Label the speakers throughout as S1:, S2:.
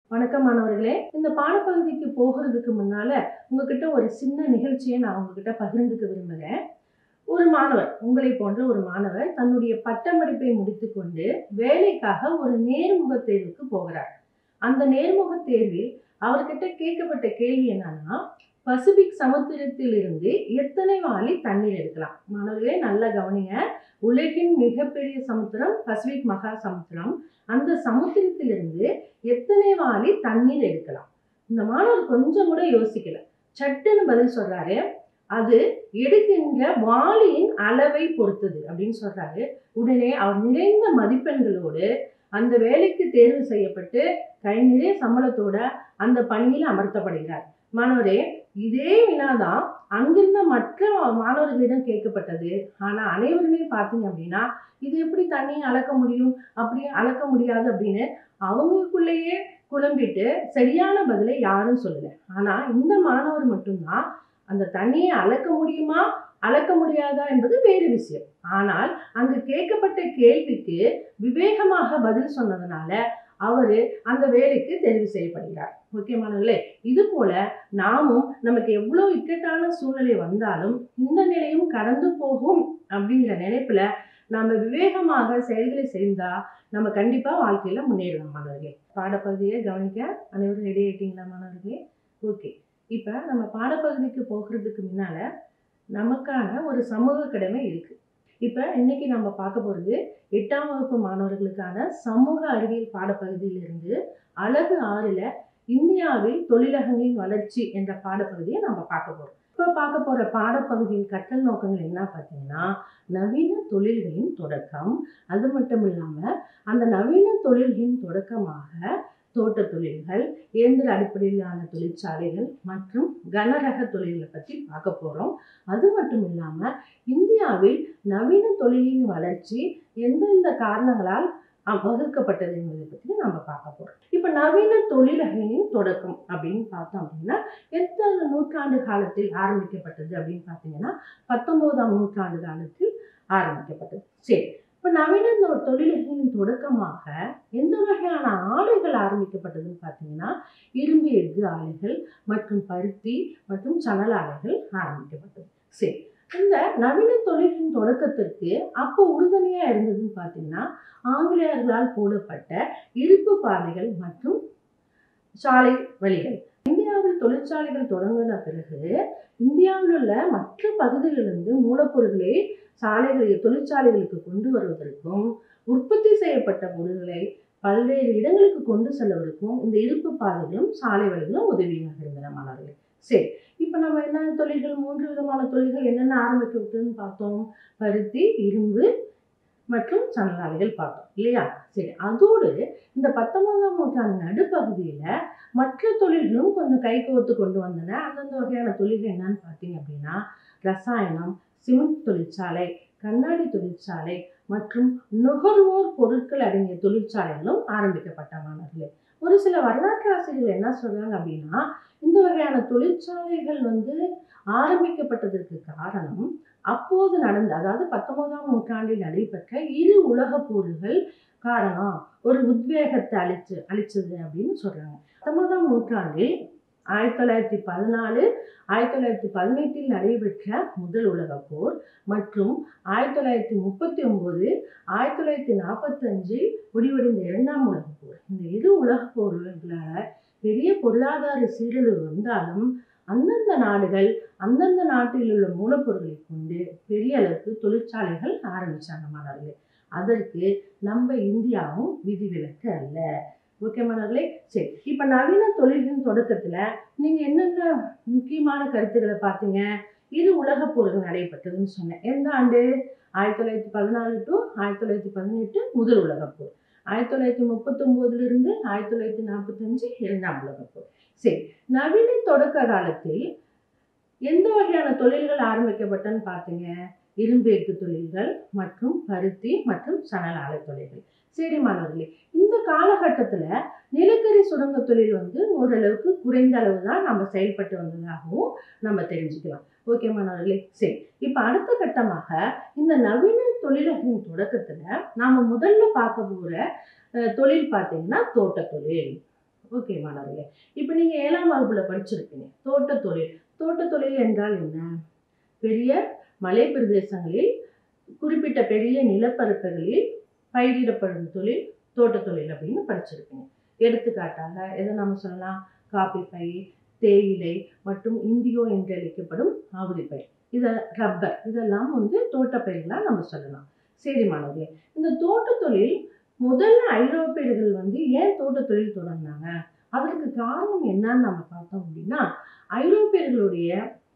S1: வணக்கம் மாணவர்களே இந்த பாடப்பகுதிக்கு போகிறதுக்கு முன்னால உங்ககிட்ட ஒரு சின்ன நிகழ்ச்சியை நான் உங்ககிட்ட பகிர்ந்துக்க விரும்புகிறேன் ஒரு மாணவர் உங்களை போன்ற ஒரு மாணவர் தன்னுடைய பட்டமடிப்பை முடித்துக்கொண்டு வேலைக்காக ஒரு நேர்முக தேர்வுக்கு போகிறார் அந்த நேர்முக தேர்வில் அவர்கிட்ட கேட்கப்பட்ட கேள்வி என்னன்னா பசிபிக் சமுத்திரத்திலிருந்து எத்தனை வாளி தண்ணீர் எடுக்கலாம் மாணவர்களே நல்லா கவனிங்க உலகின் மிகப்பெரிய சமுத்திரம் பசிபிக் மகா சமுத்திரம் அந்த சமுத்திரத்திலிருந்து எத்தனை வாளி தண்ணீர் எடுக்கலாம் இந்த மாணவர் கொஞ்சம் கூட யோசிக்கல சட்டுன்னு பதில் சொல்றாரு அது எடுக்கின்ற வாளியின் அளவை பொறுத்தது அப்படின்னு சொல்றாரு உடனே அவர் நிறைந்த மதிப்பெண்களோடு அந்த வேலைக்கு தேர்வு செய்யப்பட்டு கை நிறைய சம்பளத்தோட அந்த பணியில் அமர்த்தப்படுகிறார் மாணவரே இதே வினாதான் அங்கிருந்த மற்ற மாணவர்களிடம் கேட்கப்பட்டது ஆனா அனைவருமே பார்த்தீங்க அப்படின்னா இது எப்படி தண்ணியை அளக்க முடியும் அப்படி அளக்க முடியாது அப்படின்னு அவங்களுக்குள்ளேயே குழம்பிட்டு சரியான பதிலை யாரும் சொல்லல ஆனா இந்த மாணவர் மட்டும்தான் அந்த தண்ணியை அளக்க முடியுமா அளக்க முடியாதா என்பது வேறு விஷயம் ஆனால் அங்கு கேட்கப்பட்ட கேள்விக்கு விவேகமாக பதில் சொன்னதுனால அவரு அந்த வேலைக்கு தெரிவு செய்யப்படுகிறார் ஓகே மாணவர்களே இது போல நாமும் நமக்கு எவ்வளவு இக்கட்டான சூழ்நிலை வந்தாலும் இந்த நிலையும் கடந்து போகும் அப்படிங்கிற நினைப்புல நாம விவேகமாக செயல்களை செய்தா நம்ம கண்டிப்பா வாழ்க்கையில முன்னேறலாம் மாணவர்களே பாடப்பகுதியை கவனிக்க அனைவரும் ரெடி ஆயிட்டீங்களா மாணவர்களே ஓகே இப்ப நம்ம பாடப்பகுதிக்கு போகிறதுக்கு முன்னால நமக்கான ஒரு சமூக கடமை இருக்கு இப்ப இன்னைக்கு நம்ம பார்க்க போறது எட்டாம் வகுப்பு மாணவர்களுக்கான சமூக அறிவியல் பாடப்பகுதியிலிருந்து அழகு ஆறுல இந்தியாவில் தொழிலகங்களின் வளர்ச்சி என்ற பாடப்பகுதியை நம்ம பார்க்க போறோம் இப்போ பார்க்க போற பாடப்பகுதியின் கற்றல் நோக்கங்கள் என்ன பார்த்தீங்கன்னா நவீன தொழில்களின் தொடக்கம் அது மட்டும் இல்லாம அந்த நவீன தொழில்களின் தொடக்கமாக தோட்ட தொழில்கள் இயந்திர அடிப்படையிலான தொழிற்சாலைகள் மற்றும் கனரக தொழில்களை பற்றி பார்க்க போறோம் அது மட்டும் இல்லாம இந்தியாவில் நவீன தொழிலின் வளர்ச்சி எந்தெந்த காரணங்களால் அஹ், வகுக்கப்பட்டது என்பதை பற்றி நம்ம பார்க்க போறோம் இப்போ நவீன தொழிலகங்களின் தொடக்கம் அப்படின்னு பார்த்தோம் அப்படின்னா எத்தனை நூற்றாண்டு காலத்தில் ஆரம்பிக்கப்பட்டது அப்படின்னு பார்த்தீங்கன்னா பத்தொன்பதாம் நூற்றாண்டு காலத்தில் ஆரம்பிக்கப்பட்டது சரி இப்போ நவீன தொ- தொழில்களின் தொடக்கமாக எந்த வகையான ஆலைகள் ஆரம்பிக்கப்பட்டதுன்னு பார்த்தீங்கன்னா இரும்பு எஃகு ஆலைகள் மற்றும் பருத்தி மற்றும் சணல் ஆலைகள் ஆரம்பிக்கப்பட்டது சரி இந்த நவீன தொழிலின் தொடக்கத்திற்கு அப்போ உறுதுணையா இருந்ததுன்னு பார்த்தீங்கன்னா ஆங்கிலேயர்களால் போடப்பட்ட இருப்பு பாதைகள் மற்றும் சாலை வழிகள் இந்தியாவில் தொழிற்சாலைகள் தொடங்கின பிறகு இந்தியாவில் உள்ள மற்ற பகுதிகளிலிருந்து மூலப்பொருட்களை சாலைகளில் தொழிற்சாலைகளுக்கு கொண்டு வருவதற்கும் உற்பத்தி செய்யப்பட்ட பொருட்களை பல்வேறு இடங்களுக்கு கொண்டு செல்வதற்கும் இந்த இருப்பு பாதைகளும் சாலை வழிகளும் உதவியாக இருந்தன மாணவர்களே சரி இப்போ நம்ம என்ன தொழில்கள் மூன்று விதமான தொழில்கள் என்னென்ன ஆரம்பிக்கப்பட்டதுன்னு பார்த்தோம் பருத்தி இரும்பு மற்றும் சணல் ஆலைகள் பார்த்தோம் இல்லையா சரி அதோடு இந்த பத்தொன்பதாம் நூற்றாண்டு நடுப்பகுதியில மற்ற தொழில்களும் கொஞ்சம் கைகோர்த்து கொண்டு வந்தன அந்தந்த வகையான தொழில்கள் என்னன்னு பார்த்தீங்க அப்படின்னா ரசாயனம் சிமெண்ட் தொழிற்சாலை கண்ணாடி தொழிற்சாலை மற்றும் நுகர்வோர் பொருட்கள் அடங்கிய தொழிற்சாலைகளும் ஆரம்பிக்கப்பட்ட மாணவர்களே ஒரு சில வரலாற்று ஆசிரியர்கள் என்ன சொல்றாங்க அப்படின்னா இந்த வகையான தொழிற்சாலைகள் வந்து ஆரம்பிக்கப்பட்டதற்கு காரணம் அப்போது நடந்த அதாவது பத்தொன்பதாம் நூற்றாண்டில் நடைபெற்ற இரு உலகப் போர்கள் காரணம் ஒரு உத்வேகத்தை அளிச்சு அளிச்சது அப்படின்னு சொல்றாங்க பத்தொன்பதாம் நூற்றாண்டில் ஆயிரத்தி தொள்ளாயிரத்தி பதினாலு ஆயிரத்தி தொள்ளாயிரத்தி பதினெட்டில் நடைபெற்ற முதல் உலகப் போர் மற்றும் ஆயிரத்தி தொள்ளாயிரத்தி முப்பத்தி ஒன்பது ஆயிரத்தி தொள்ளாயிரத்தி நாற்பத்தஞ்சில் முடிவடைந்த இரண்டாம் உலகப் போர் இந்த இரு உலகப் போர்களால பெரிய பொருளாதார சீரழிவு வந்தாலும் அந்தந்த நாடுகள் அந்தந்த நாட்டில் உள்ள மூலப்பொருட்களை கொண்டு பெரிய அளவுக்கு தொழிற்சாலைகள் ஆரம்பிச்சாங்க மாணவர்களே அதற்கு நம்ம இந்தியாவும் விதிவிலக்கு அல்ல ஓகே மாணவர்களே சரி இப்போ நவீன தொழில்களின் தொடக்கத்துல நீங்க என்னென்ன முக்கியமான கருத்துக்களை பார்த்தீங்க இரு உலகப் போர்கள் நடைபெற்றதுன்னு சொன்னேன் எந்த ஆண்டு ஆயிரத்தி தொள்ளாயிரத்தி பதினாலு டு ஆயிரத்தி தொள்ளாயிரத்தி பதினெட்டு முதல் உலகப் போர் ஆயிரத்தி தொள்ளாயிரத்தி முப்பத்தொம்போதுல இருந்து ஆயிரத்தி தொள்ளாயிரத்தி நாற்பத்தஞ்சு இரண்டாம் உலகப் போர் சரி நவீன தொடக்க காலத்தில் எந்த வகையான தொழில்கள் ஆரம்பிக்கப்பட்டன்னு பார்த்தீங்க இரும்பு எஃகு தொழில்கள் மற்றும் பருத்தி மற்றும் சணல் ஆலை தொழில்கள் சரி மாணவர்களே இந்த காலகட்டத்தில் நிலக்கரி சுரங்க தொழில் வந்து ஓரளவுக்கு குறைந்த அளவு தான் நம்ம செயல்பட்டு வந்ததாகவும் நம்ம தெரிஞ்சுக்கலாம் ஓகே மாணவர்களே சரி இப்போ அடுத்த கட்டமாக இந்த நவீன தொழிலகின் தொடக்கத்தில் நாம் முதல்ல பார்க்க போகிற தொழில் பார்த்தீங்கன்னா தோட்ட தொழில் ஓகே மாணவர்களே இப்போ நீங்கள் ஏழாம் வகுப்புல படிச்சிருப்பீங்க தோட்டத் தொழில் தோட்டத் தொழில் என்றால் என்ன பெரிய மலை பிரதேசங்களில் குறிப்பிட்ட பெரிய நிலப்பரப்புகளில் பயிரிடப்படும் தொழில் தோட்டத் தொழில் அப்படின்னு படிச்சிருப்பீங்க எடுத்துக்காட்டாக எதை நம்ம சொல்லலாம் காபி பயிர் தேயிலை மற்றும் இந்தியோ என்று அழைக்கப்படும் ஆவுரி பயிர் இதை ரப்பர் இதெல்லாம் வந்து தோட்டப்பயிர்களாக நம்ம சொல்லலாம் சரி மாணவர்களே இந்த தோட்டத் தொழில் முதல்ல ஐரோப்பியர்கள் வந்து ஏன் தோட்டத் தொழில் தொடங்கினாங்க அதற்கு காரணம் என்னன்னு நம்ம பார்த்தோம் அப்படின்னா ஐரோப்பியர்களுடைய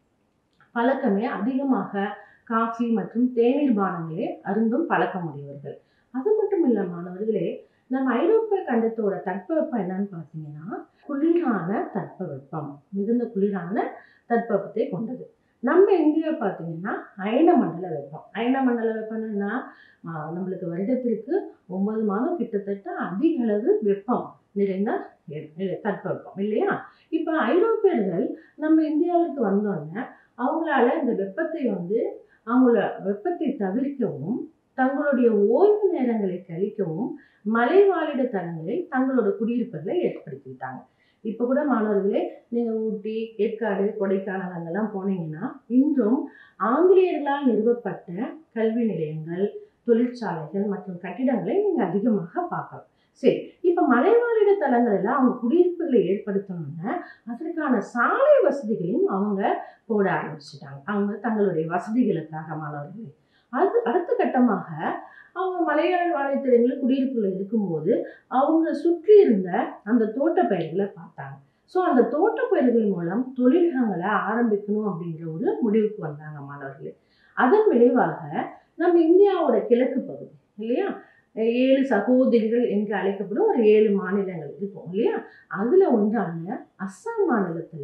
S1: பழக்கமே அதிகமாக காஃபி மற்றும் தேநீர் பானங்களே அருந்தும் பழக்கமுடையவர்கள் அது மட்டும் இல்லை மாணவர்களே நம்ம ஐரோப்பிய கண்டத்தோட தட்பவெப்பம் என்னன்னு பார்த்தீங்கன்னா குளிரான தட்பவெப்பம் மிகுந்த குளிரான தட்பவெப்பத்தை கொண்டது நம்ம இந்தியா பார்த்தீங்கன்னா அயன மண்டல வெப்பம் அயன மண்டல வெப்பம்னா ஆஹ், நம்மளுக்கு வருடத்திற்கு ஒன்பது மாதம் கிட்டத்தட்ட அதிக அளவு வெப்பம் நிறைந்த இட- இட- தட்பவெப்பம் இல்லையா இப்போ ஐரோப்பியர்கள் நம்ம இந்தியாவிற்கு வந்தோடனே அவங்களால இந்த வெப்பத்தை வந்து அவங்கள வெப்பத்தை தவிர்க்கவும் தங்களுடைய ஓய்வு நேரங்களை கழிக்கவும் மலை வாழிட தலங்களில் தங்களோட குடியிருப்புகளை ஏற்படுத்திட்டாங்க இப்போ கூட மாணவர்களே நீங்கள் ஊட்டி ஏற்காடு கொடைக்கானல் அங்கெல்லாம் போனீங்கன்னா இன்றும் ஆங்கிலேயர்களால் நிறுவப்பட்ட கல்வி நிலையங்கள் தொழிற்சாலைகள் மற்றும் கட்டிடங்களை நீங்கள் அதிகமாக பார்க்கலாம் சரி இப்போ மலைவாழிட தலங்களில் அவங்க குடியிருப்புகளை ஏற்படுத்தணும்னா அதற்கான சாலை வசதிகளையும் அவங்க போட ஆரம்பிச்சிட்டாங்க அவங்க தங்களுடைய வசதிகளுக்காக மாணவர்களே அது அடுத்த கட்டமாக அவங்க மலையாள வாழைத்தலங்களில் குடியிருப்புகள் இருக்கும்போது அவங்க சுற்றி இருந்த அந்த தோட்டப்பயிர்களை பார்த்தாங்க ஸோ அந்த தோட்டப்பயிர்கள் மூலம் தொழிலகங்களை ஆரம்பிக்கணும் அப்படிங்கிற ஒரு முடிவுக்கு வந்தாங்க மாணவர்களே அதன் விளைவாக நம்ம இந்தியாவோட கிழக்கு பகுதி இல்லையா ஏழு சகோதரிகள் என்று அழைக்கப்படும் ஒரு ஏழு மாநிலங்கள் இருக்கும் இல்லையா அதுல ஒன்றான அஸ்ஸாம் மாநிலத்துல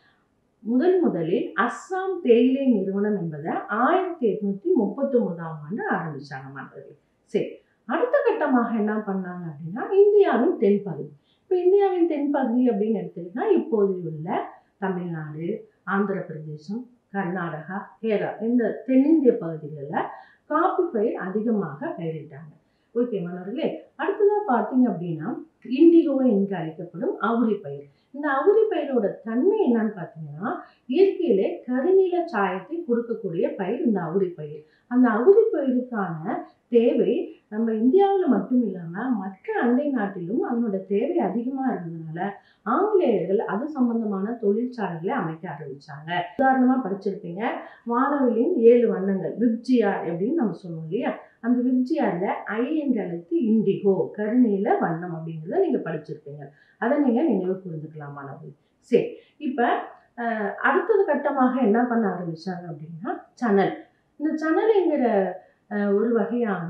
S1: முதல் முதலில் அஸ்ஸாம் தேயிலை நிறுவனம் என்பதை ஆயிரத்தி எட்நூத்தி முப்பத்தி ஒன்பதாம் ஆண்டு ஆரம்பிச்சாங்க மாணவர்கள் சரி அடுத்த கட்டமாக என்ன பண்ணாங்க அப்படின்னா இந்தியாவின் தென்பகுதி இப்போ இந்தியாவின் தென்பகுதி அப்படின்னு எடுத்துக்கிட்டா இப்போது உள்ள தமிழ்நாடு ஆந்திர பிரதேசம் கர்நாடகா கேரளா இந்த தென்னிந்திய பகுதிகளில் காப்பி பயிர் அதிகமாக பயிரிட்டாங்க ஓகே மாணவர்களே அடுத்ததாக பார்த்தீங்க அப்படின்னா இண்டிகோ என்று அழைக்கப்படும் அவுரி பயிர் இந்த அவுரி பயிரோட தன்மை என்னன்னு பார்த்தீங்கன்னா இயற்கையிலே கருநீல சாயத்தை கொடுக்கக்கூடிய பயிர் இந்த அவுரி பயிர் அந்த அவுரி பயிருக்கான தேவை நம்ம இந்தியாவில் மட்டும் இல்லாமல் மற்ற அண்டை நாட்டிலும் அதனோட தேவை அதிகமாக இருந்ததுனால ஆங்கிலேயர்கள் அது சம்பந்தமான தொழிற்சாலைகளை அமைக்க ஆரம்பிச்சாங்க உதாரணமாக படிச்சிருப்பீங்க வானவிலின் ஏழு வண்ணங்கள் விப்ஜிஆர் அப்படின்னு நம்ம சொல்லுவோம் இல்லையா அந்த விப்ஜிஆர்ல ஐ என்ற எழுத்து இண்டிகோ கருநீல வண்ணம் அப்படிங்கிறத நீங்க படிச்சிருப்பீங்க அதை நீங்க நினைவு கூர்ந்துக்கலாம் மாணவர்கள் சரி இப்போ அடுத்தது கட்டமாக என்ன பண்ண ஆரம்பிச்சாங்க அப்படின்னா சணல் இந்த சணல்ங்கிற அஹ், ஒரு வகையான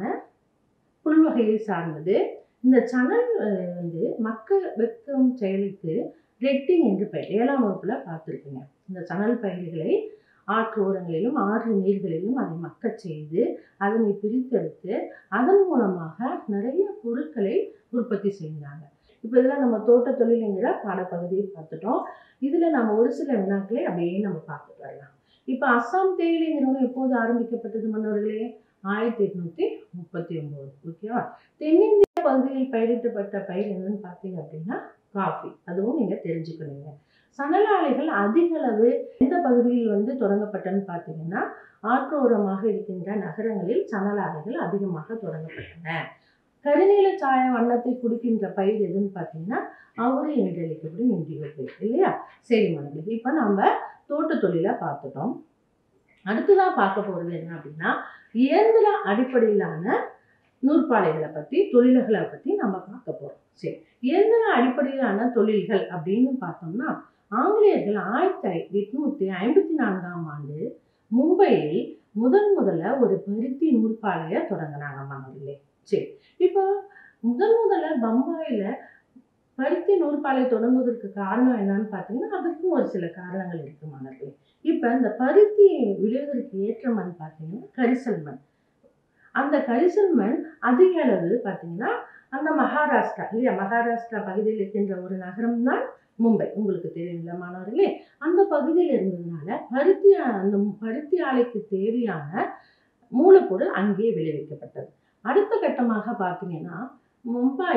S1: புல்வகையை சார்ந்தது இந்த சணல் அஹ், வந்து மக்க வெக்கும் செயலுக்கு ரெட்டிங் என்று பெயர் ஏழாம் வகுப்புல பார்த்துருப்பீங்க இந்த சணல் பயிர்களை ஆற்றோரங்களிலும் ஆறு நீர்களிலும் அதை மக்கச் செய்து அதனை பிரித்தெடுத்து அதன் மூலமாக நிறைய பொருட்களை உற்பத்தி செய்தாங்க இப்போ இதில் நம்ம தோட்ட தொழிலுங்கிற பாடப்பகுதியை பார்த்துட்டோம் இதில் நம்ம ஒரு சில வினாக்களை அப்படியே நம்ம பார்த்துட்டு வரலாம் இப்போ அஸ்ஸாம் தேயிலை நிறுவனம் எப்போது ஆரம்பிக்கப்பட்டது மன்னர்களே ஆயிரத்தி எட்நூத்தி முப்பத்தி ஒன்பது ஓகேவா தென்னிந்திய பகுதியில் பயிரிட்டப்பட்ட பயிர் என்னன்னு பார்த்தீங்க அப்படின்னா காஃபி அதுவும் நீங்க தெரிஞ்சுக்கணுங்க சணல் ஆலைகள் அதிக அளவு எந்த பகுதியில் வந்து தொடங்கப்பட்டன்னு பார்த்தீங்கன்னா ஆற்றோரமாக இருக்கின்ற நகரங்களில் சணல் ஆலைகள் அதிகமாக தொடங்கப்பட்டன கருநீல சாய வண்ணத்தை குடிக்கின்ற பயிர் எதுன்னு பார்த்தீங்கன்னா அவரு என்று அழைக்கப்படும் இண்டிகோ பயிர் இல்லையா சரி மனது இப்போ நம்ம தோட்ட தொழிலை பார்த்துட்டோம் அடுத்ததா பார்க்க போறது என்ன அப்படின்னா இயந்திர அடிப்படையிலான நூற்பாலைகளை பத்தி தொழில்களை பத்தி நம்ம பார்க்க போறோம் சரி இயந்திர அடிப்படையிலான தொழில்கள் அப்படின்னு பார்த்தோம்னா ஆங்கிலேயர்கள் ஆயிரத்தி எட்நூத்தி ஐம்பத்தி நான்காம் ஆண்டு மும்பையில் முதன் முதல்ல ஒரு பருத்தி நூற்பாலையை தொடங்கினாங்க மாணவர்களே சரி இப்போ முதன் முதல்ல பம்பாயில பருத்தி நூற்பாலை தொடங்குவதற்கு காரணம் என்னன்னு பார்த்தீங்கன்னா அதற்கும் ஒரு சில காரணங்கள் இருக்கு மாணவர்களே இப்போ இந்த பருத்தி விளைவதற்கு ஏற்ற மண் பார்த்தீங்கன்னா கரிசல் மண் அந்த கரிசல் மண் அதிக அளவு பார்த்தீங்கன்னா அந்த மகாராஷ்டிரா இல்லையா மகாராஷ்டிரா பகுதியில் இருக்கின்ற ஒரு நகரம் தான் மும்பை உங்களுக்கு தெரியும்ல மாணவர்களே அந்த பகுதியில் இருந்ததுனால பருத்தி அந்த பருத்தி ஆலைக்கு தேவையான மூலப்பொருள் அங்கே விளைவிக்கப்பட்டது அடுத்த கட்டமாக பார்த்தீங்கன்னா மும்பையில்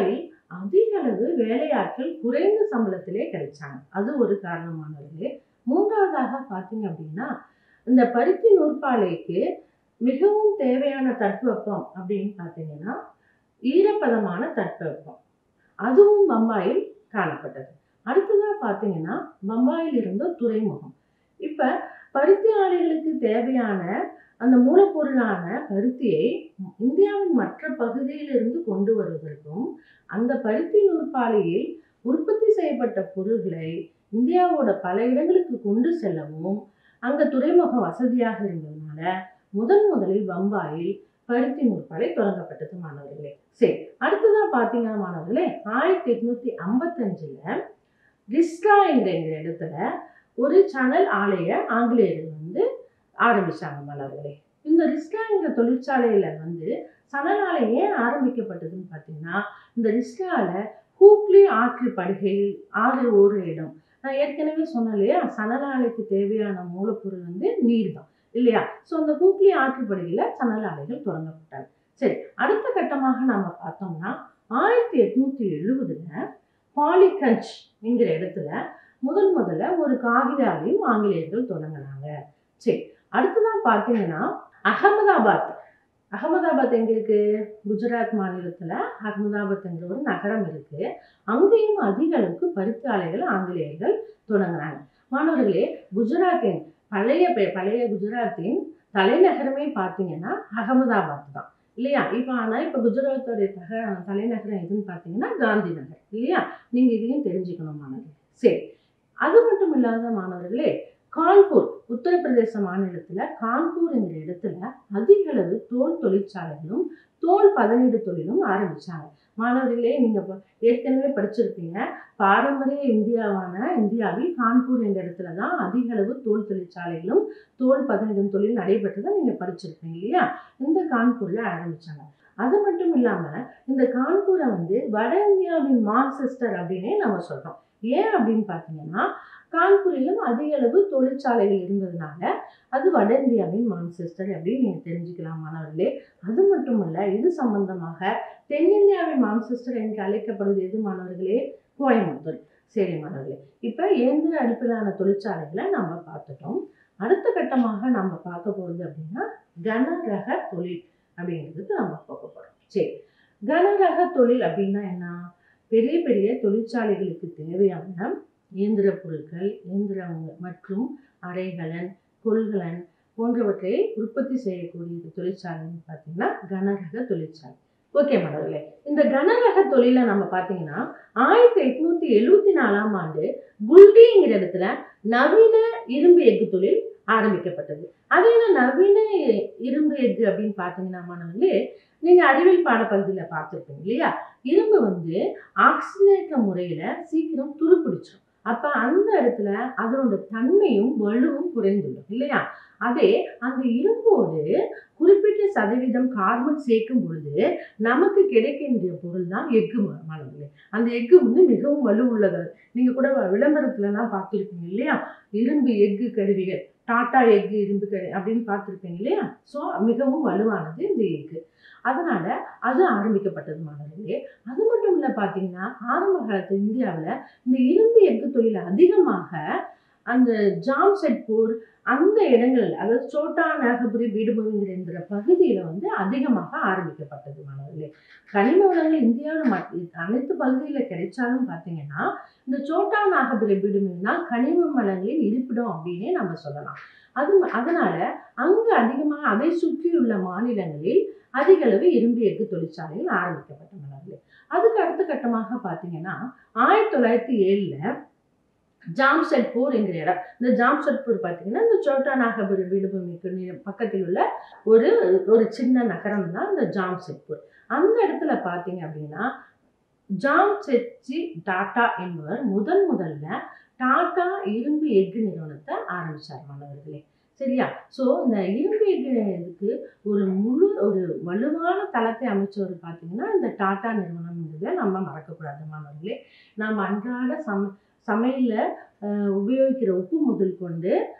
S1: அதிக அளவு வேலையாட்கள் குறைந்த சம்பளத்திலே கிடைச்சாங்க அது ஒரு காரணமானவர்களே மூன்றாவதாக பார்த்தீங்க அப்படின்னா இந்த பருத்தி நூற்பாலைக்கு மிகவும் தேவையான தட்பவெப்பம் அப்படின்னு பார்த்தீங்கன்னா ஈரப்பதமான தட்பவெப்பம் அதுவும் பம்பாயில் காணப்பட்டது அடுத்ததாக பார்த்தீங்கன்னா பம்பாயில் இருந்த துறைமுகம் இப்போ பருத்தி ஆலைகளுக்கு தேவையான அந்த மூலப்பொருளான பருத்தியை இந்தியாவின் மற்ற பகுதியிலிருந்து கொண்டு வருவதற்கும் அந்த பருத்தி நூற்பாலையில் உற்பத்தி செய்யப்பட்ட பொருள்களை இந்தியாவோட பல இடங்களுக்கு கொண்டு செல்லவும் அங்க துறைமுகம் வசதியாக இருந்ததுனால முதன் முதலில் பம்பாயில் பருத்தி நூற்பாலை தொடங்கப்பட்டது மாணவர்களே சரி அடுத்ததா பார்த்தீங்கன்னா மாணவர்களே ஆயிரத்தி எட்நூத்தி ஐம்பத்தஞ்சுல ரிஸ்ட்ரா என்கிற இடத்துல ஒரு சணல் ஆலைய ஆங்கிலேயர்கள் வந்து ஆரம்பிச்சாங்க மாணவர்களே இந்த ரிஸ்ட்ராங்கிற தொழிற்சாலையில வந்து சணல் ஆலை ஏன் ஆரம்பிக்கப்பட்டதுன்னு பார்த்தீங்கன்னா இந்த ரிஸ்ட்ரால ஹூக்லி ஆற்று படுகை ஆறு ஓடுற இடம் நான் ஏற்கனவே சொன்னேன் இல்லையா சணல் ஆலைக்கு தேவையான மூலப்பொருள் வந்து நீர் தான் இல்லையா ஸோ அந்த ஹூக்லி ஆற்றுப்படுகையில சணல் ஆலைகள் தொடங்கப்பட்டது சரி அடுத்த கட்டமாக நாம பார்த்தோம்னா ஆயிரத்தி எட்நூத்தி எழுபதுல பாலிகஞ்ச் என்கிற இடத்துல முதன் முதல்ல ஒரு காகித ஆலையும் ஆங்கிலேயர்கள் தொடங்கினாங்க சரி அடுத்ததான் பார்த்தீங்கன்னா அகமதாபாத் அகமதாபாத் எங்க இருக்கு குஜராத் மாநிலத்துல அகமதாபாத்ங்கிற ஒரு நகரம் இருக்கு அங்கேயும் அதிக அளவுக்கு பருத்தி ஆலைகள் ஆங்கிலேயர்கள் தொடங்கினாங்க மாணவர்களே குஜராத்தின் பழைய பெ- பழைய குஜராத்தின் தலைநகரமே பார்த்தீங்கன்னா அகமதாபாத் தான் இல்லையா இப்போ ஆனால் இப்போ குஜராத்தோடைய தக தலைநகரம் எதுன்னு பார்த்தீங்கன்னா காந்தி நகர் இல்லையா நீங்கள் இதையும் தெரிஞ்சுக்கணும் மாணவர்களே சரி அது மட்டும் இல்லாத மாணவர்களே கான்பூர் உத்தரப்பிரதேச மாநிலத்துல கான்பூர் என்கிற இடத்துல அதிக அளவு தோல் தொழிற்சாலைகளும் தோல் பதனீடு தொழிலும் ஆரம்பிச்சாங்க மாணவர்களே நீங்க ப- ஏற்கனவே படிச்சிருப்பீங்க பாரம்பரிய இந்தியாவான இந்தியாவில் கான்பூர் என்ற இடத்துல தான் அதிக அளவு தோல் தொழிற்சாலைகளும் தோல் பதனிடும் தொழில் நடைபெற்றதை நீங்க படிச்சிருப்பீங்க இல்லையா இந்த கான்பூர்ல ஆரம்பிச்சாங்க அது மட்டும் இல்லாம இந்த கான்பூரை வந்து வட இந்தியாவின் மான்செஸ்டர் அப்படின்னே நம்ம சொல்றோம் ஏன் அப்படின்னு பார்த்தீங்கன்னா கான்பூரிலும் அதிக அளவு தொழிற்சாலைகள் இருந்ததுனால அது வட இந்தியாவின் மான்செஸ்டர் அப்படின்னு நீங்க தெரிஞ்சுக்கலாம் மாணவர்களே அது மட்டுமல்ல இது சம்பந்தமாக தென்னிந்தியாவின் மான்செஸ்டர் என்று அழைக்கப்படுவது எது மாணவர்களே கோயம்புத்தூர் சரி மாணவர்களே இப்போ இயந்திர அடிப்படையிலான தொழிற்சாலைகளை நம்ம பார்த்துட்டோம் அடுத்த கட்டமாக நம்ம பார்க்க போகிறது அப்படின்னா கனரக தொழில் அப்படிங்கிறது நம்ம பார்க்க போகிறோம் சரி கனரக தொழில் அப்படின்னா என்ன பெரிய பெரிய தொழிற்சாலைகளுக்கு தேவையான இயந்திர பொருட்கள் இயந்திரங்கள் மற்றும் அறைகலன் கொள்கலன் போன்றவற்றை உற்பத்தி செய்யக்கூடிய தொழிற்சாலைன்னு பார்த்தீங்கன்னா கனரக தொழிற்சாலை ஓகே மாணவர்களே இந்த கனரக தொழிலை நம்ம பார்த்தீங்கன்னா ஆயிரத்தி எட்நூத்தி எழுவத்தி நாலாம் ஆண்டு குல்டிங்கிற இடத்துல நவீன இரும்பு எஃகு தொழில் ஆரம்பிக்கப்பட்டது அது என்ன நவீன இரும்பு எஃகு அப்படின்னு பார்த்தீங்கன்னா மாணவர்களே நீங்க அறிவியல் பாடப்பகுதியில் பார்த்துருப்பீங்க இல்லையா இரும்பு வந்து ஆக்சிஜனேற்ற முறையில சீக்கிரம் துருப்பிடிச்சிடும் அப்ப அந்த இடத்துல அதனோட தன்மையும் வலுவும் குறைந்துடும் இல்லையா அதே அந்த இரும்போடு குறிப்பிட்ட சதவீதம் கார்பன் சேர்க்கும் பொழுது நமக்கு கிடைக்கின்ற பொருள் தான் எஃகு மா- மாணவர்களே அந்த எஃகு வந்து மிகவும் வலுவுள்ளது நீங்க கூட விளம்பரத்துலலாம் பார்த்துருப்பீங்க இல்லையா இரும்பு எஃகு கருவிகள் டாடா எஃகு இரும்பு கரு அப்படின்னு பார்த்துருப்பீங்க இல்லையா ஸோ மிகவும் வலுவானது இந்த எஃகு அதனால அது ஆரம்பிக்கப்பட்டது மாணவர்களே அது மட்டும் இல்லை பார்த்தீங்கன்னா ஆரம்ப காலத்து இந்தியாவில் இந்த இரும்பு எஃகு தொழில் அதிகமாக அந்த ஜாம்செட்பூர் அந்த இடங்கள் அதாவது சோட்டா நாகபுரி பீடுபவிங்கிற பகுதியில் வந்து அதிகமாக ஆரம்பிக்கப்பட்டது மாணவர்களே கனிம வளங்கள் இந்தியாவில் மற்ற அனைத்து பகுதியில் கிடைச்சாலும் பார்த்தீங்கன்னா இந்த சோட்டா நாகபுரி பீடுமின் தான் கனிம வளங்களின் இருப்பிடம் அப்படின்னே நம்ம சொல்லலாம் அது அதனால அங்கு அதிகமாக அதை சுற்றியுள்ள மாநிலங்களில் அதிக அளவு இரும்பு எஃகு தொழிற்சாலைகள் ஆரம்பிக்கப்பட்ட மாணவர்களே அதுக்கு அடுத்த கட்டமாக பார்த்தீங்கன்னா ஆயிரத்தி தொள்ளாயிரத்தி ஏழில் ஜாம்ஷெட்பூர் என்கிற இடம் இந்த ஜாம்ஷெட்பூர் பார்த்தீங்கன்னா இந்த சோட்டா நாகபுரி பீடுபூமிக்கு நி- பக்கத்தில் உள்ள ஒரு ஒரு சின்ன நகரம் தான் இந்த ஜாம்ஷெட்பூர் அந்த இடத்துல பார்த்தீங்க அப்படின்னா ஜாம்செட்ஜி டாடா என்பவர் முதன் முதல்ல டாடா இரும்பு எஃகு நிறுவனத்தை ஆரம்பிச்சார் மாணவர்களே சரியா ஸோ இந்த இரும்பு எஃகு இதுக்கு ஒரு முழு ஒரு வலுவான தளத்தை அமைச்சவர் பார்த்தீங்கன்னா இந்த டாடா நிறுவனம்ன்றதை நம்ம மறக்கக்கூடாது மாணவர்களே நாம் அன்றாட சம சமையலில் உபயோகிக்கிற உப்பு முதல் கொண்டு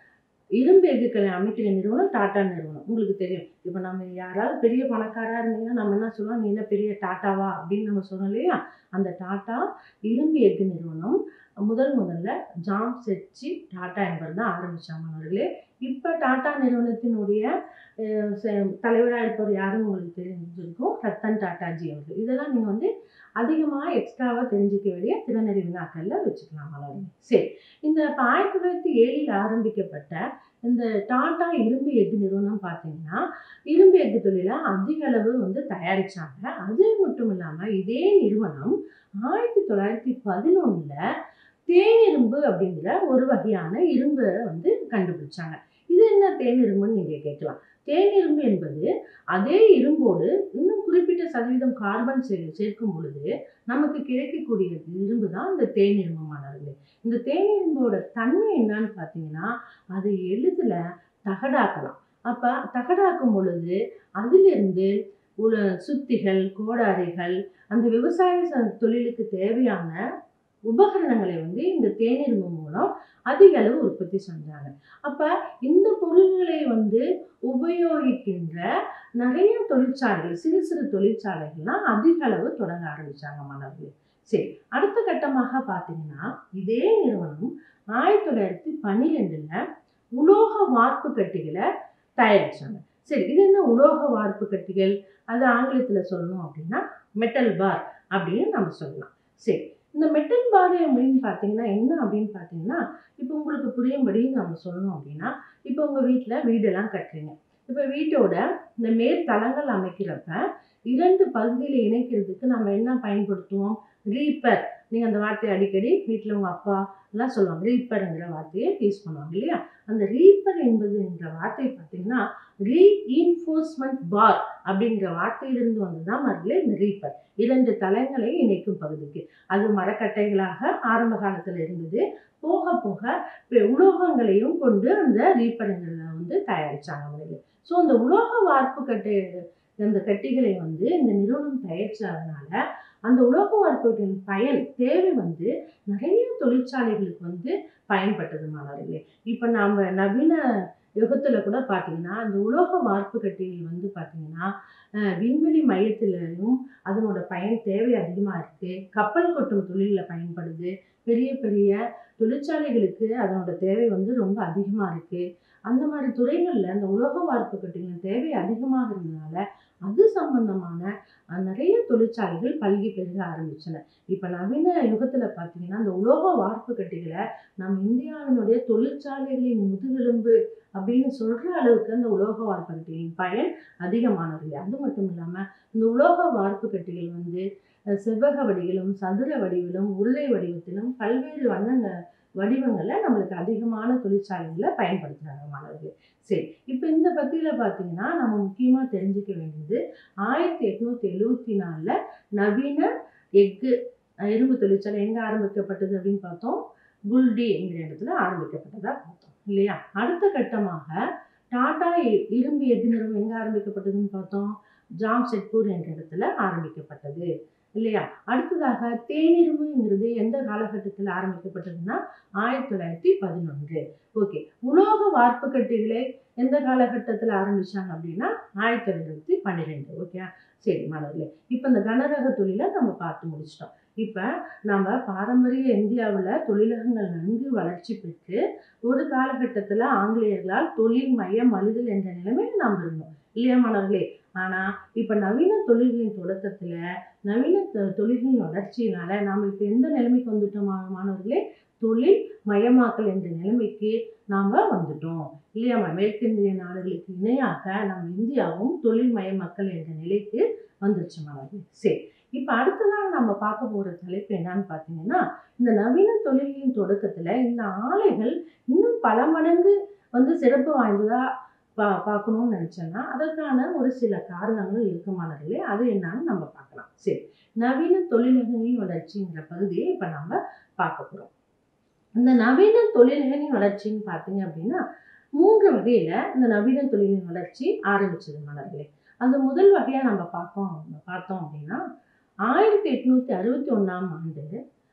S1: இரும்பு எஃகுகளை அமைக்கிற நிறுவனம் டாடா நிறுவனம் உங்களுக்கு தெரியும் இப்போ நம்ம யாராவது பெரிய பணக்காரா இருந்தீங்கன்னா நம்ம என்ன சொல்லுவோம் நீ என்ன பெரிய டாட்டாவா அப்படின்னு நம்ம சொன்னோம் இல்லையா அந்த டாடா இரும்பு எஃகு நிறுவனம் முதல் முதல்ல ஜாம் செட்சி டாடா என்பவர் தான் ஆரம்பிச்சாங்க அவர்களே இப்போ டாடா நிறுவனத்தினுடைய அஹ், செ- தலைவராக இருப்பவர் யாருன்னு உங்களுக்கு தெரிஞ்சிருக்கும் ரத்தன் டாட்டாஜி அவர்கள் இதெல்லாம் நீங்கள் வந்து அதிகமாக எக்ஸ்ட்ராவாக தெரிஞ்சுக்க வேண்டிய திறனறி வினாக்களில் வச்சுக்கலாம் மலர்ந்து சரி இந்த இப்போ ஆயிரத்தி தொள்ளாயிரத்தி ஏழில் ஆரம்பிக்கப்பட்ட இந்த டாடா இரும்பு எஃகு நிறுவனம் பார்த்தீங்கன்னா இரும்பு எஃகு தொழிலை அதிக அளவு வந்து தயாரிச்சாங்க அது மட்டும் இல்லாமல் இதே நிறுவனம் ஆயிரத்தி தொள்ளாயிரத்தி பதினொன்றில் தேனிரும்பு அப்படிங்கிற ஒரு வகையான இரும்பை வந்து கண்டுபிடிச்சாங்க இது என்ன தேனிரும்புன்னு நீங்கள் கேட்கலாம் தேனிரும்பு என்பது அதே இரும்போடு இன்னும் குறிப்பிட்ட சதவீதம் கார்பன் சே சேர்க்கும் பொழுது நமக்கு கிடைக்கக்கூடிய இரும்பு தான் இந்த தேனிரும்பு மாணவர்களே இந்த தேனிரும்போட தன்மை என்னன்னு பார்த்தீங்கன்னா அது எளிதில் தகடாக்கலாம் அப்போ தகடாக்கும் பொழுது அதிலிருந்து உல சுத்திகள் கோடாரிகள் அந்த விவசாய ச- தொழிலுக்கு தேவையான உபகரணங்களை வந்து இந்த தேனிரும்பு மூலம் அதிக அளவு உற்பத்தி செஞ்சாங்க அப்போ இந்த பொருள்களை வந்து உபயோகிக்கின்ற நிறைய தொழிற்சாலைகள் சிறு சிறு தொழிற்சாலைகள்லாம் அதிக அளவு தொடங்க ஆரம்பிச்சாங்க மாணவர்களே சரி அடுத்த கட்டமாக பார்த்தீங்கன்னா இதே நிறுவனம் ஆயிரத்தி தொள்ளாயிரத்தி பன்னிரெண்டுல உலோக வார்ப்பு கட்டிகளை தயாரிச்சாங்க சரி இது என்ன உலோக வார்ப்பு கட்டிகள் அது ஆங்கிலத்தில் சொல்லணும் அப்படின்னா மெட்டல் பார் அப்படின்னு நம்ம சொல்லலாம் சரி இந்த மெட்டல் பார் அப்படின்னு பார்த்தீங்கன்னா என்ன அப்படின்னு பார்த்தீங்கன்னா இப்போ உங்களுக்கு புரியும்படி நம்ம சொல்லணும் அப்படின்னா இப்போ உங்கள் வீட்டில் வீடெல்லாம் கட்டுறீங்க இப்போ வீட்டோட இந்த மேற்தளங்கள் அமைக்கிறப்ப இரண்டு பகுதியில் இணைக்கிறதுக்கு நம்ம என்ன பயன்படுத்துவோம் ரீப்பர் நீங்கள் அந்த வார்த்தையை அடிக்கடி வீட்டில் உங்கள் அப்பா எல்லாம் சொல்லுவாங்க ரீப்பருங்கிற வார்த்தையை யூஸ் பண்ணுவாங்க இல்லையா அந்த ரீப்பர் என்பதுங்கிற வார்த்தை பார்த்தீங்கன்னா ரீஇன்ஃபோர்ஸ்மெண்ட் பார் அப்படிங்கிற வார்த்தையிலிருந்து வந்து தான் மறுபடியும் இந்த ரீப்பர் இரண்டு தளங்களை இணைக்கும் பகுதிக்கு அது மரக்கட்டைகளாக ஆரம்ப காலத்தில் இருந்தது போக போக இப்ப உலோகங்களையும் கொண்டு அந்த ரீப்பருங்கிறத வந்து தயாரிச்சாங்க முதல்ல ஸோ அந்த உலோக வார்ப்பு கட்டை அந்த கட்டிகளை வந்து இந்த நிறுவனம் தயாரிச்சதுனால அந்த உலோக வார்ப்புகளின் பயன் தேவை வந்து நிறைய தொழிற்சாலைகளுக்கு வந்து பயன்பட்டது மாணவர்களே இப்போ நாம் நவீன யுகத்தில் கூட பார்த்தீங்கன்னா அந்த உலோக வார்ப்பு கட்டிகள் வந்து பார்த்தீங்கன்னா அஹ், விண்வெளி மையத்திலையும் அதனோட பயன் தேவை அதிகமாக இருக்குது கப்பல் கொட்டும் தொழிலில் பயன்படுது பெரிய பெரிய தொழிற்சாலைகளுக்கு அதனோட தேவை வந்து ரொம்ப அதிகமாக இருக்குது அந்த மாதிரி துறைகளில் அந்த உலோக வார்ப்பு கட்டிகளின் தேவை அதிகமாக இருந்ததுனால அது சம்பந்தமான அஹ், நிறைய தொழிற்சாலைகள் பல்கி பெருக ஆரம்பிச்சன இப்போ நவீன யுகத்தில் பார்த்தீங்கன்னா அந்த உலோக வார்ப்பு கட்டிகளை நம்ம இந்தியாவினுடைய தொழிற்சாலைகளின் முதுகெலும்பு அப்படின்னு சொல்கிற அளவுக்கு அந்த உலோக வார்ப்பு கட்டிகளின் பயன் அதிகமானது அது மட்டும் இல்லாமல் இந்த உலோக வார்ப்பு கட்டிகள் வந்து அஹ், செவ்வக வடிவிலும் சதுர வடிவிலும் உருளை வடிவத்திலும் பல்வேறு வண்ணங்க வடிவங்களில் நம்மளுக்கு அதிகமான தொழிற்சாலைகளை பயன்படுத்துகிறாங்க மாணவர்கள் சரி இப்போ இந்த பத்தியில் பார்த்தீங்கன்னா நம்ம முக்கியமாக தெரிஞ்சுக்க வேண்டியது ஆயிரத்தி எட்நூத்தி எழுவத்தி நாலில் நவீன எஃகு அஹ், இரும்பு தொழிற்சாலை எங்கே ஆரம்பிக்கப்பட்டது அப்படின்னு பார்த்தோம் குல்டி என்கிற இடத்துல ஆரம்பிக்கப்பட்டதா பார்த்தோம் இல்லையா அடுத்த கட்டமாக டாடா இ- இரும்பு எஃகு நிறுவனம் எங்கே ஆரம்பிக்கப்பட்டதுன்னு பார்த்தோம் ஜாம்ஷெட்பூர் என்ற இடத்துல ஆரம்பிக்கப்பட்டது இல்லையா அடுத்ததாக தேனிரும்புங்கிறது எந்த காலகட்டத்தில் ஆரம்பிக்கப்பட்டதுன்னா ஆயிரத்தி தொள்ளாயிரத்தி பதினொன்று ஓகே உலோக வார்ப்பு கட்டிகளை எந்த காலகட்டத்தில் ஆரம்பிச்சாங்க அப்படின்னா ஆயிரத்தி தொள்ளாயிரத்தி பன்னிரெண்டு ஓகே சரி மாணவர்களே இப்போ இந்த கனரக தொழிலை நம்ம பார்த்து முடிச்சிட்டோம் இப்போ நம்ம பாரம்பரிய இந்தியாவில் தொழிலகங்கள் நன்கு வளர்ச்சி பெற்று ஒரு காலகட்டத்தில் ஆங்கிலேயர்களால் தொழில் மையம் மலிதல் என்ற நிலைமையில நாம் இருந்தோம் இல்லையா மாணவர்களே ஆனால் இப்போ நவீன தொழில்களின் தொடக்கத்தில் நவீன தொ- தொழில்களின் வளர்ச்சியினால நாம் இப்போ எந்த நிலைமைக்கு வந்துட்டோம் மா- மாணவர்களே தொழில் மயமாக்கல் என்ற நிலைமைக்கு நாம் வந்துட்டோம் இல்லையா மேற்கிந்திய நாடுகளுக்கு இணையாக நம்ம இந்தியாவும் தொழில் மயமாக்கல் என்ற நிலைக்கு வந்துருச்சு மாணவர்களே சரி இப்போ அடுத்ததாக நம்ம பார்க்க போகிற தலைப்பு என்னன்னு பார்த்தீங்கன்னா இந்த நவீன தொழில்களின் தொடக்கத்தில் இந்த ஆலைகள் இன்னும் பல மடங்கு வந்து சிறப்பு வாய்ந்ததா பா பார்க்கணும்னு நினச்சேன்னா அதற்கான ஒரு சில காரணங்கள் இருக்குமானதில்லை அது என்னன்னு நம்ம பார்க்கலாம் சரி நவீன தொழிலகங்களின் வளர்ச்சிங்கிற பகுதியை இப்போ நம்ம பார்க்க போகிறோம் இந்த நவீன தொழில்களின் வளர்ச்சின்னு பார்த்தீங்க அப்படின்னா மூன்று வகையில் இந்த நவீன தொழிலின் வளர்ச்சி ஆரம்பிச்சது மலர்களே அந்த முதல் வகையாக நம்ம பார்த்தோம் பார்த்தோம் அப்படின்னா ஆயிரத்தி எட்நூத்தி அறுபத்தி ஒன்றாம் ஆண்டு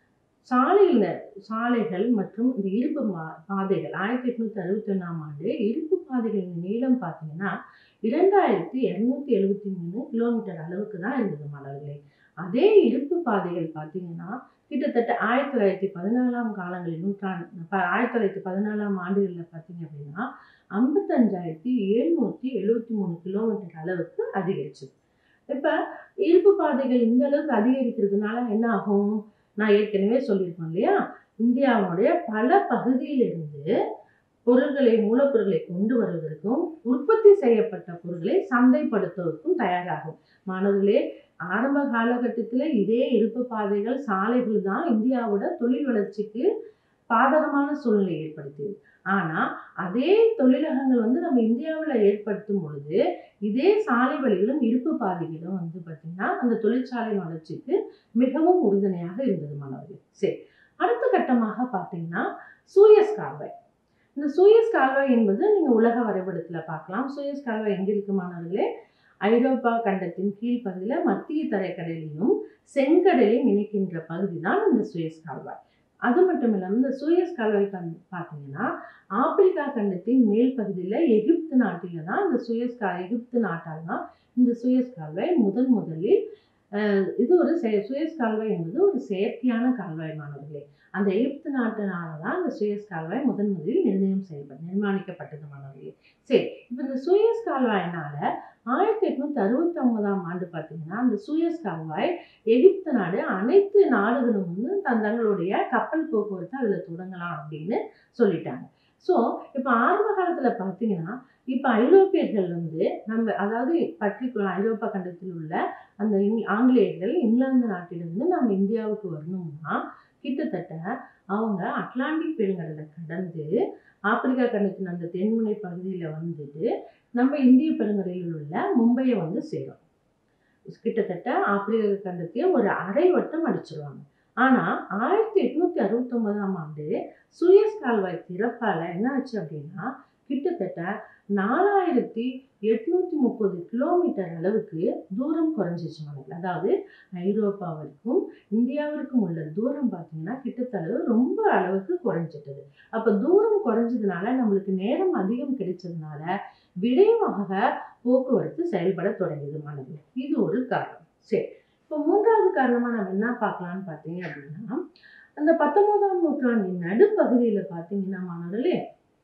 S1: சாலையில் சாலைகள் மற்றும் இந்த இருப்பு பா- பாதைகள் ஆயிரத்தி எட்நூத்தி அறுபத்தி ஒன்றாம் ஆண்டு இருப்பு பாதைகளின் நீளம் பார்த்தீங்கன்னா இரண்டாயிரத்தி இரநூத்தி எழுபத்தி மூணு கிலோமீட்டர் அளவுக்கு தான் இருந்தது மாணவர்களே அதே இருப்பு பாதைகள் பார்த்தீங்கன்னா கிட்டத்தட்ட ஆயிரத்தி தொள்ளாயிரத்தி பதினாலாம் காலங்களில் நூற்றாண்டு ப- ஆயிரத்தி தொள்ளாயிரத்தி பதினாலாம் ஆண்டுகளில் பார்த்தீங்க அப்படின்னா ஐம்பத்தஞ்சாயிரத்தி எழுநூற்றி எழுபத்தி மூணு கிலோமீட்டர் அளவுக்கு அதிகரிச்சது இப்போ இருப்பு பாதைகள் இந்த அளவுக்கு அதிகரிக்கிறதுனால என்ன ஆகும் நான் ஏற்கனவே சொல்லியிருக்கேன் இல்லையா இந்தியாவுடைய பல பகுதியிலிருந்து பொருள்களை மூலப்பொருட்களை கொண்டு வருவதற்கும் உற்பத்தி செய்யப்பட்ட பொருட்களை சந்தைப்படுத்துவதற்கும் தயாராகும் மாணவர்களே ஆரம்ப காலகட்டத்தில் இதே இருப்பு பாதைகள் சாலைகள் தான் இந்தியாவோட தொழில் வளர்ச்சிக்கு பாதகமான சூழ்நிலை ஏற்படுத்தியது ஆனா அதே தொழிலகங்கள் வந்து நம்ம இந்தியாவில் ஏற்படுத்தும் பொழுது இதே சாலை வழிகளும் இருப்பு பாதைகளும் வந்து பார்த்தீங்கன்னா அந்த தொழிற்சாலை வளர்ச்சிக்கு மிகவும் உறுதுணையாக இருந்தது மாணவர்கள் சரி அடுத்த கட்டமாக பார்த்தீங்கன்னா சூயஸ் கால்வாய் இந்த சூயஸ் கால்வாய் என்பது நீங்க உலக வரைபடத்துல பார்க்கலாம் சூயஸ் கால்வாய் எங்க இருக்கு மாணவர்களே ஐரோப்பா கண்டத்தின் கீழ்ப்பகுதியில மத்திய தரைக்கடலையும் செங்கடலையும் இணைக்கின்ற பகுதி தான் இந்த சூயஸ் கால்வாய் அது மட்டும் இல்லாமல் இந்த சூயஸ் கால்வாய் பா- பார்த்தீங்கன்னா ஆப்பிரிக்கா கண்டத்தின் மேல் பகுதியில் எகிப்து நாட்டில தான் இந்த சூயஸ் கா எகிப்து நாட்டால் தான் இந்த சூயஸ் கால்வாய் முதன் முதலில் அஹ், இது ஒரு செ- சூயஸ் கால்வாய் என்பது ஒரு செயற்கையான கால்வாய் மாணவர்களே அந்த எகிப்து நாட்டினால தான் இந்த சூயஸ் கால்வாய் முதன் முதலில் நிர்ணயம் செய்யப்பட்ட நிர்மாணிக்கப்பட்டது மாணவர்களே சரி இப்போ இந்த சூயஸ் கால்வாயினால ஆயிரத்தி எட்நூத்தி அறுபத்தி ஒன்பதாம் ஆண்டு பார்த்தீங்கன்னா அந்த சூயஸ் கால்வாய் எகிப்து நாடு அனைத்து நாடுகளும் வந்து தன் தங்களுடைய கப்பல் போக்குவரத்து அதில் தொடங்கலாம் அப்படின்னு சொல்லிட்டாங்க ஸோ இப்போ ஆரம்ப காலத்தில் பார்த்தீங்கன்னா இப்போ ஐரோப்பியர்கள் வந்து நம்ம அதாவது பர்டிகுலர் ஐரோப்பா கண்டத்தில் உள்ள அந்த இங் ஆங்கிலேயர்கள் இங்கிலாந்து நாட்டிலிருந்து நம்ம இந்தியாவுக்கு வரணும்னா கிட்டத்தட்ட அவங்க அட்லாண்டிக் பெருங்கடலை கடந்து ஆப்பிரிக்கா கண்டத்தின் அந்த தென்முனை பகுதியில் வந்துட்டு நம்ம இந்திய பெருங்கடலில் உள்ள மும்பையை வந்து சேரும் கிட்டத்தட்ட ஆப்பிரிக்க கண்டத்தையே ஒரு அரை வட்டம் அடிச்சிருவாங்க ஆனா ஆயிரத்தி எட்நூத்தி அறுபத்தி ஒன்பதாம் ஆண்டு சுயஸ் கால்வாய் திறப்பால என்ன ஆச்சு அப்படின்னா கிட்டத்தட்ட நாலாயிரத்தி எட்நூத்தி முப்பது கிலோமீட்டர் அளவுக்கு தூரம் குறைஞ்சிச்சு நமக்கு அதாவது ஐரோப்பாவிற்கும் இந்தியாவிற்கும் உள்ள தூரம் பார்த்தீங்கன்னா கிட்டத்தட்ட ரொம்ப அளவுக்கு குறைஞ்சிட்டது அப்ப தூரம் குறைஞ்சதுனால நம்மளுக்கு நேரம் அதிகம் கிடைச்சதுனால விரைவாக போக்குவரத்து செயல்பட தொடங்கியது மாணவர்கள் இது ஒரு காரணம் சரி இப்போ மூன்றாவது காரணமா நம்ம என்ன பார்க்கலாம்னு பார்த்தீங்க அப்படின்னா அந்த பத்தொன்பதாம் நூற்றாண்டின் நடுப்பகுதியில பார்த்தீங்கன்னா மாணவர்களே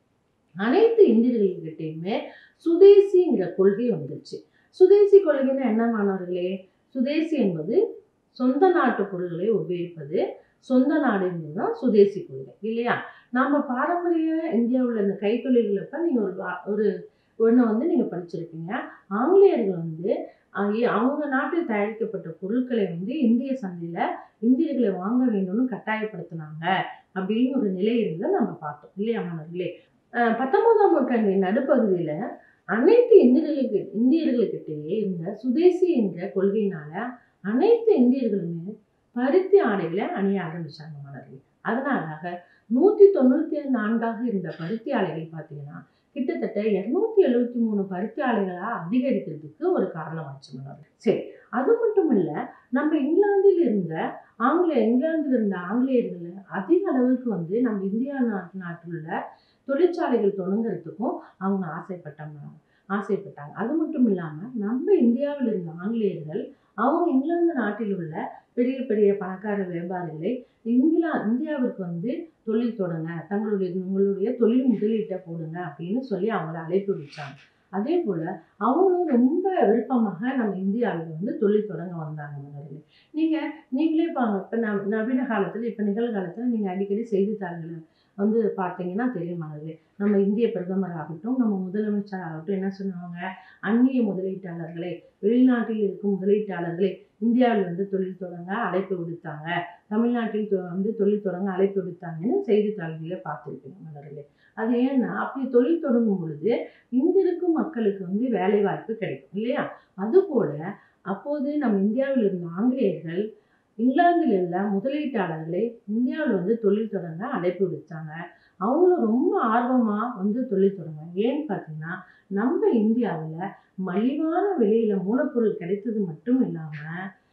S1: அனைத்து இந்தியர்கள்கிட்டயுமே சுதேசிங்கிற கொள்கை வந்துருச்சு சுதேசி கொள்கைன்னா என்ன மாணவர்களே சுதேசி என்பது சொந்த நாட்டு பொருள்களை உபயோகிப்பது சொந்த நாடு என்பதுதான் சுதேசி கொள்கை இல்லையா நாம பாரம்பரிய இந்தியாவுல இந்த கைத்தொழில்களப்ப நீங்க ஒரு வா- ஒரு ஒண்ணு வந்து நீங்க படிச்சிருப்பீங்க ஆங்கிலேயர்கள் வந்து அஹ், இ- அவங்க நாட்டில் தயாரிக்கப்பட்ட பொருட்களை வந்து இந்திய சந்தையில இந்தியர்களை வாங்க வேண்டும்னு கட்டாயப்படுத்தினாங்க அப்படின்னு ஒரு நிலை இருந்ததை நம்ம பார்த்தோம் இல்லையா மாணவர்களே அஹ், பத்தொன்பதாம் நூற்றாண்டின் நடுப்பகுதியில அனைத்து இந்தியர்களுக்கு இந்தியர்களுக்கிட்டேயே இருந்த சுதேசி என்ற கொள்கையினால அனைத்து இந்தியர்களுமே பருத்தி ஆடைகளை அணிய ஆரம்பிச்சாங்க மாணவர்களே அதனால நூத்தி தொண்ணூத்தி நான்காக இருந்த பருத்தி ஆலைகள் பார்த்தீங்கன்னா கிட்டத்தட்ட இருநூத்தி எழுபத்தி மூணு பருத்தி ஆலைகளா அதிகரிக்கிறதுக்கு ஒரு காரணமாச்சு மாணவர்களே சரி அது மட்டும் இல்ல நம்ம இங்கிலாந்தில் இருந்த ஆங்கிலேய இங்கிலாந்தில் இருந்த ஆங்கிலேயர்கள் அதிக அளவுக்கு வந்து நம்ம இந்தியா நாட்டு நாட்டில் உள்ள தொழிற்சாலைகள் தொடங்குறதுக்கும் அவங்க ஆசைப்பட்டாங்க ஆசைப்பட்டாங்க அது மட்டும் இல்லாம நம்ம இந்தியாவில் இருந்த ஆங்கிலேயர்கள் அவங்க இங்கிலாந்து நாட்டில் உள்ள பெரிய பெரிய பணக்கார வியாபாரிகளை இங்கிலா இந்தியாவிற்கு வந்து தொழில் தொடங்க தங்களுடைய உங்களுடைய தொழில் முதலீட்டை போடுங்க அப்படின்னு சொல்லி அவங்கள அழைப்பு விடுச்சாங்க அதே போல அவங்களும் ரொம்ப விருப்பமாக நம்ம இந்தியாவில் வந்து தொழில் தொடங்க வந்தாங்க மன்னர்கள் நீங்க நீங்களே பாங்க இப்ப ந- நவீன காலத்துல இப்ப நிகழ்காலத்துல நீங்க அடிக்கடி செய்தித்தாள்களை வந்து பார்த்தீங்கன்னா தெரியும் மன்னர்களே நம்ம இந்திய பிரதமர் ஆகட்டும் நம்ம முதலமைச்சர் ஆகட்டும் என்ன சொன்னாங்க அந்நிய முதலீட்டாளர்களை வெளிநாட்டில் இருக்கும் முதலீட்டாளர்களை இந்தியாவில் வந்து தொழில் தொடங்க அழைப்பு விடுத்தாங்க தமிழ்நாட்டில் தொ- வந்து தொழில் தொடங்க அழைப்பு விடுத்தாங்கன்னு செய்தித்தாள்களில் பார்த்துருப்பீங்க மலர்களே அது ஏன்னா அப்படி தொழில் தொடங்கும் பொழுது இங்க இருக்கும் மக்களுக்கு வந்து வேலை வாய்ப்பு கிடைக்கும் இல்லையா அதுபோல அப்போது நம்ம இந்தியாவில் இருந்த ஆங்கிலேயர்கள் இங்கிலாந்தில் உள்ள முதலீட்டாளர்களை இந்தியாவில் வந்து தொழில் தொடங்க அழைப்பு விடுத்தாங்க அவங்களும் ரொம்ப ஆர்வமா வந்து தொழில் தொடங்க ஏன்னு பார்த்தீங்கன்னா நம்ம இந்தியாவில் மலிவான விலையில மூலப்பொருள் கிடைத்தது மட்டும் இல்லாம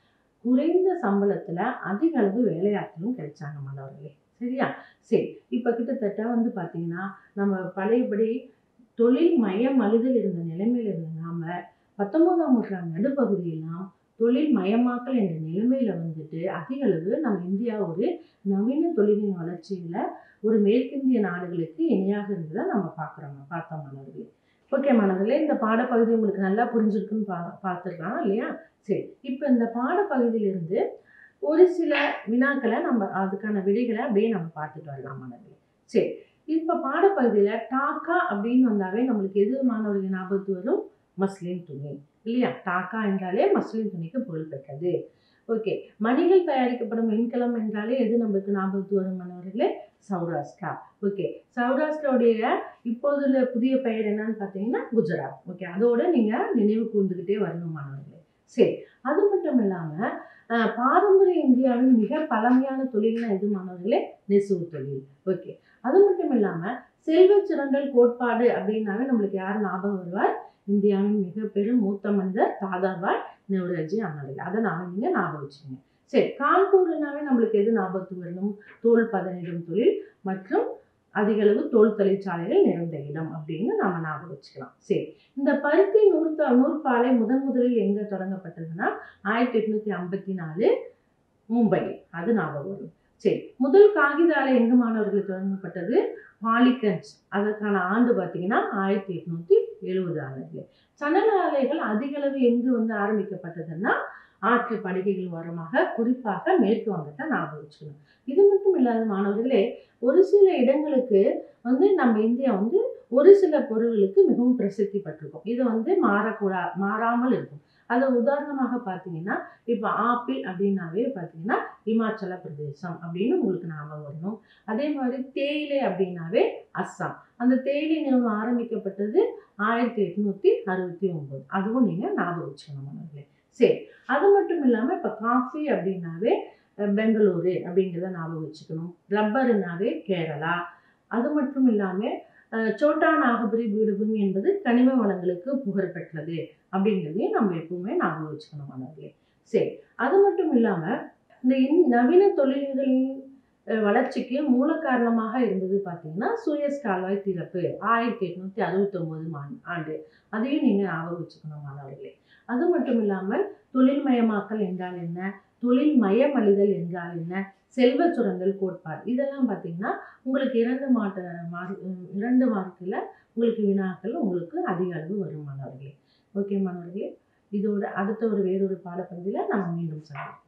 S1: குறைந்த சம்பளத்துல அதிக அளவு வேலையாட்களும் கிடைச்சாங்க மாணவர்களே சரியா சரி இப்ப கிட்டத்தட்ட வந்து பாத்தீங்கன்னா நம்ம பழையபடி தொழில் மயம் அழுதல் இருந்த நிலைமையில இருந்த நாம பத்தொன்பதாம் நூற்றாண்டு நடுப்பகுதியெல்லாம் தொழில் மயமாக்கல் என்ற நிலைமையில வந்துட்டு அதிக அளவு நம்ம இந்தியா ஒரு நவீன தொழிலின் வளர்ச்சியில ஒரு மேற்கிந்திய நாடுகளுக்கு இணையாக இருந்ததை நம்ம பார்க்குறோம் பார்த்தோம் மாணவர்களே ஓகே மாணவர்களே இந்த பாடப்பகுதி உங்களுக்கு நல்லா புரிஞ்சிருக்குன்னு பா பார்த்துருக்கலாம் இல்லையா சரி இப்போ இந்த பாடப்பகுதியிலிருந்து ஒரு சில வினாக்களை நம்ம அதுக்கான விடைகளை அப்படியே நம்ம பார்த்துட்டு வரலாம் மாணவர்களே சரி இப்போ பாடப்பகுதியில் டாக்கா அப்படின்னு வந்தாவே நம்மளுக்கு எது மாணவர்கள் ஞாபகத்து வரும் மஸ்லின் துணி இல்லையா டாக்கா என்றாலே மஸ்லின் துணிக்கு பொருள் பெற்றது ஓகே மணிகள் தயாரிக்கப்படும் வெண்கலம் என்றாலே எது நம்மளுக்கு ஞாபகத்து வரும் மாணவர்களே சௌராஷ்டிரா ஓகே சௌராஷ்டிராவுடைய இப்போதுள்ள புதிய பெயர் என்னன்னு பார்த்தீங்கன்னா குஜராத் ஓகே அதோட நீங்கள் நினைவு கூர்ந்துக்கிட்டே வரணும் மாணவர்களே சரி அது மட்டும் இல்லாமல் பாரம்பரிய இந்தியாவின் மிக பழமையான தொழில்னா எது மாணவர்களே நெசவு தொழில் ஓகே அது மட்டும் இல்லாமல் செல்வச் சுரண்டல் கோட்பாடு அப்படின்னாவே நம்மளுக்கு யார் ஞாபகம் வருவார் இந்தியாவின் மிக பெரும் மூத்த மனிதர் தாதாபாய் நெவ்ரோஜி அவர்கள் அதை நாம நீங்க ஞாபகம் வச்சுக்கோங்க சரி கான்பூர்னாவே நம்மளுக்கு எது ஞாபகத்துக்கு வரணும் தோல் பதனிடும் தொழில் மற்றும் அதிக அளவு தோல் தொழிற்சாலைகள் நிறைந்த இடம் அப்படின்னு நாம ஞாபகம் வச்சுக்கலாம் சரி இந்த பருத்தி நூற்று நூற்பாலை முதன் முதலில் எங்க தொடங்கப்பட்டதுன்னா ஆயிரத்தி எட்நூத்தி ஐம்பத்தி நாலு மும்பை அது ஞாபகம் வரும் சரி முதல் காகித ஆலை எங்க மாணவர்களுக்கு தொடங்கப்பட்டது பாலிகன்ஸ் அதற்கான ஆண்டு பார்த்தீங்கன்னா ஆயிரத்தி எட்நூத்தி எழுபது ஆண்டுகள் சணல் ஆலைகள் அதிக அளவு எங்கு வந்து ஆரம்பிக்கப்பட்டதுன்னா ஆற்று படுகைகள் ஓரமாக குறிப்பாக மேற்கு வங்கத்தை ஞாபகம் வச்சுக்கணும் இது மட்டும் இல்லாத மாணவர்களே ஒரு சில இடங்களுக்கு வந்து நம்ம இந்தியா வந்து ஒரு சில பொருள்களுக்கு மிகவும் பிரசித்தி பெற்றிருக்கும் இது வந்து மாறக்கூடா மாறாமல் இருக்கும் அது உதாரணமாக பார்த்தீங்கன்னா இப்போ ஆப்பிள் அப்படின்னாவே பார்த்தீங்கன்னா இமாச்சல பிரதேசம் அப்படின்னு உங்களுக்கு ஞாபகம் வரணும் அதே மாதிரி தேயிலை அப்படின்னாவே அஸ்ஸாம் அந்த தேயிலை நிறுவனம் ஆரம்பிக்கப்பட்டது ஆயிரத்தி எட்நூத்தி அறுபத்தி ஒன்பது அதுவும் நீங்க ஞாபகம் வச்சுக்கணும் மாணவர்களே சரி அது மட்டும் இல்லாம இப்ப காஃபி அப்படின்னாவே அஹ், பெங்களூரு அப்படிங்கிறத ஞாபகம் வச்சுக்கணும் ரப்பருனாவே கேரளா அது மட்டும் இல்லாம அஹ், சோட்டா நாகபுரி பீடபூமி என்பது கனிம வளங்களுக்கு புகழ் பெற்றது அப்படிங்கிறதையும் நம்ம எப்பவுமே ஞாபகம் வச்சுக்கணும் மாணவர்களே சரி அது மட்டும் இல்லாம இந்த இன்- நவீன தொழில்களின் அஹ், வளர்ச்சிக்கு மூல காரணமாக இருந்தது பார்த்தீங்கன்னா சூயஸ் கால்வாய் திறப்பு ஆயிரத்தி எட்நூத்தி அறுபத்தொம்போது ஆண்டு அதையும் நீங்க ஞாபகம் வச்சுக்கணும் மாணவர்களே அது மட்டும் இல்லாமல் தொழில்மயமாக்கல் என்றால் என்ன தொழில் மயமழிதல் என்றால் என்ன செல்வ சுரண்டல் கோட்பாடு இதெல்லாம் பார்த்தீங்கன்னா உங்களுக்கு இரண்டு மாட்ட மார்க் இரண்டு மார்க்கில் உங்களுக்கு வினாக்கள் உங்களுக்கு அதிக அளவு வரும் மாணவர்களே ஓகே மாணவர்களே இதோட அடுத்த ஒரு வேறொரு பாடப்பகுதியில் நம்ம மீண்டும் சந்திப்போம்